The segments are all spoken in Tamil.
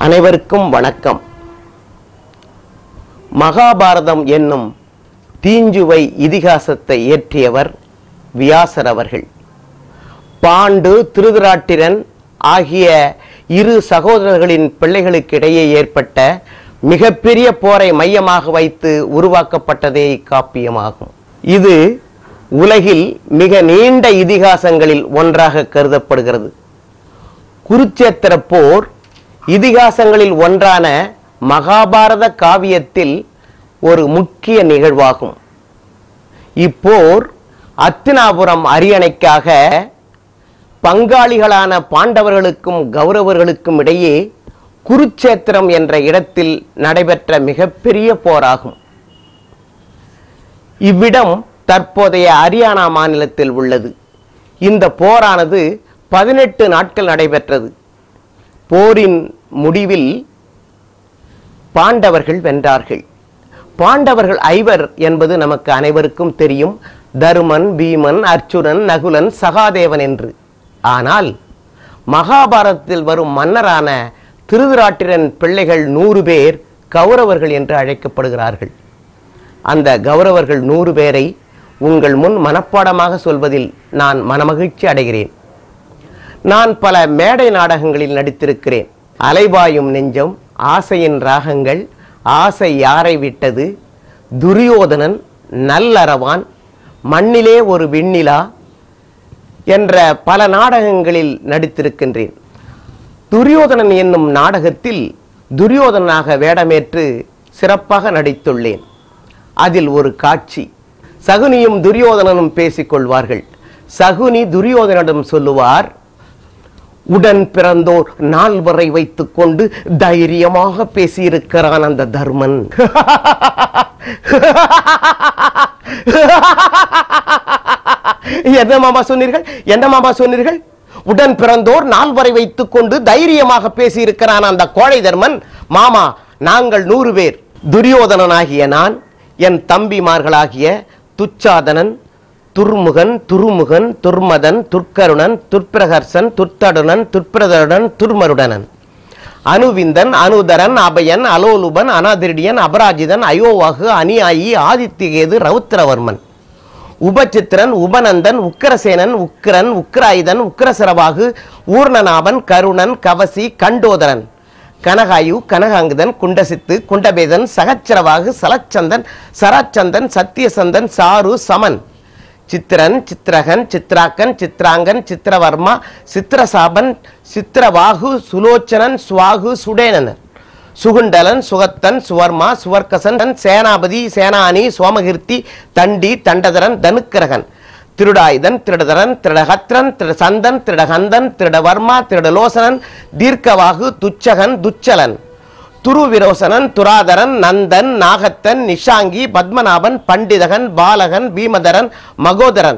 அனைவருக்கும் வணக்கம் மகாபாரதம் என்னும் தீஞ்சுவை இதிகாசத்தை இயற்றியவர் வியாசர் அவர்கள் பாண்டு திருதராட்டிரன் ஆகிய இரு சகோதரர்களின் பிள்ளைகளுக்கிடையே ஏற்பட்ட மிகப்பெரிய போரை மையமாக வைத்து உருவாக்கப்பட்டதே இக்காப்பியமாகும் இது உலகில் மிக நீண்ட இதிகாசங்களில் ஒன்றாக கருதப்படுகிறது குருச்சேத்திர போர் இதிகாசங்களில் ஒன்றான மகாபாரத காவியத்தில் ஒரு முக்கிய நிகழ்வாகும் இப்போர் அத்தினாபுரம் அரியணைக்காக பங்காளிகளான பாண்டவர்களுக்கும் கௌரவர்களுக்கும் இடையே குருச்சேத்திரம் என்ற இடத்தில் நடைபெற்ற மிகப்பெரிய போராகும் இவ்விடம் தற்போதைய ஹரியானா மாநிலத்தில் உள்ளது இந்த போரானது பதினெட்டு நாட்கள் நடைபெற்றது போரின் முடிவில் பாண்டவர்கள் வென்றார்கள் பாண்டவர்கள் ஐவர் என்பது நமக்கு அனைவருக்கும் தெரியும் தருமன் பீமன் அர்ச்சுனன் நகுலன் சகாதேவன் என்று ஆனால் மகாபாரதத்தில் வரும் மன்னரான திருதராட்டிரன் பிள்ளைகள் நூறு பேர் கௌரவர்கள் என்று அழைக்கப்படுகிறார்கள் அந்த கௌரவர்கள் நூறு பேரை உங்கள் முன் மனப்பாடமாக சொல்வதில் நான் மனமகிழ்ச்சி அடைகிறேன் நான் பல மேடை நாடகங்களில் நடித்திருக்கிறேன் அலைபாயும் நெஞ்சம் ஆசையின் ராகங்கள் ஆசை யாரை விட்டது துரியோதனன் நல்லறவான் மண்ணிலே ஒரு விண்ணிலா என்ற பல நாடகங்களில் நடித்திருக்கின்றேன் துரியோதனன் என்னும் நாடகத்தில் துரியோதனாக வேடமேற்று சிறப்பாக நடித்துள்ளேன் அதில் ஒரு காட்சி சகுனியும் துரியோதனனும் பேசிக்கொள்வார்கள் சகுனி துரியோதனிடம் சொல்லுவார் உடன் பிறந்தோர் நால்வரை வைத்துக் கொண்டு தைரியமாக பேசியிருக்கிறான் அந்த தர்மன் என்ன மாமா சொன்னீர்கள் என்ன மாமா சொன்னீர்கள் உடன் பிறந்தோர் நால்வரை வைத்துக் கொண்டு தைரியமாக பேசியிருக்கிறான் அந்த கோழை தர்மன் மாமா நாங்கள் நூறு பேர் துரியோதனனாகிய நான் என் தம்பிமார்களாகிய துச்சாதனன் துர்முகன் துருமுகன் துர்மதன் துர்க்கருணன் துர்ப்பிரகர்சன் துர்த்தடுனன் துர்ப்பிரதருடன் துர்மருடனன் அனுவிந்தன் அனுதரன் அபயன் அலோலுபன் அனாதிரடியன் அபராஜிதன் அயோவாகு அனியாயி ஆதித்யகேது ரவுத்திரவர்மன் உபசித்திரன் உபநந்தன் உக்கிரசேனன் உக்கிரன் உக்கிராயுதன் உக்கிரசரவாகு ஊர்ணநாபன் கருணன் கவசி கண்டோதரன் கனகாயு கனகாங்குதன் குண்டசித்து குண்டபேதன் சகச்சரவாகு சலச்சந்தன் சராச்சந்தன் சத்தியசந்தன் சாரு சமன் சித்திரன் சித்திரகன் சித்ராக்கன் சித்ராங்கன் சித்திரவர்மா சித்திரசாபன் சித்திரவாகு சுலோச்சனன் சுவாகு சுடேனன் சுகுண்டலன் சுகத்தன் சுவர்மா சுவர்க்கசன் சேனாபதி சேனானி சோமகீர்த்தி தண்டி தண்டதரன் தனுக்கிரகன் திருடாயுதன் திருடதரன் திருடகத்ரன் திருடசந்தன் திருடகந்தன் திருடவர்மா திருடலோசனன் தீர்க்கவாகு துச்சகன் துச்சலன் துருவிரோசனன் துராதரன் நந்தன் நாகத்தன் நிஷாங்கி பத்மநாபன் பண்டிதகன் பாலகன் பீமதரன் மகோதரன்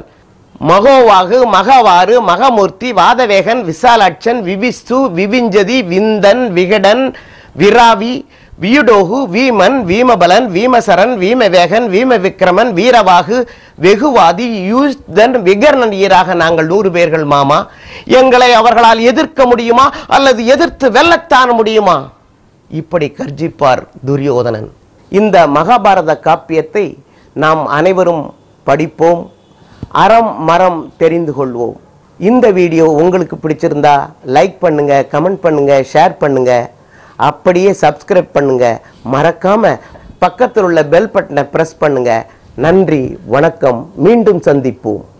மகோவாகு மகவாறு மகமூர்த்தி வாதவேகன் விசாலாட்சன் விவிஸ்து விவிஞ்சதி விந்தன் விகடன் விராவி வியுடோகு வீமன் வீமபலன் வீமசரன் வீமவேகன் வீமவிக்ரமன் வீரவாகு வெகுவாதி யூஸ்தன் விகர்ணன் ஈராக நாங்கள் நூறு பேர்கள் மாமா எங்களை அவர்களால் எதிர்க்க முடியுமா அல்லது எதிர்த்து வெல்லத்தான் முடியுமா இப்படி கர்ஜிப்பார் துரியோதனன் இந்த மகாபாரத காப்பியத்தை நாம் அனைவரும் படிப்போம் அறம் மரம் தெரிந்து கொள்வோம் இந்த வீடியோ உங்களுக்கு பிடிச்சிருந்தா லைக் பண்ணுங்க கமெண்ட் பண்ணுங்க ஷேர் பண்ணுங்க அப்படியே சப்ஸ்கிரைப் பண்ணுங்க மறக்காம பக்கத்தில் உள்ள பெல் பட்டனை பிரஸ் பண்ணுங்க நன்றி வணக்கம் மீண்டும் சந்திப்போம்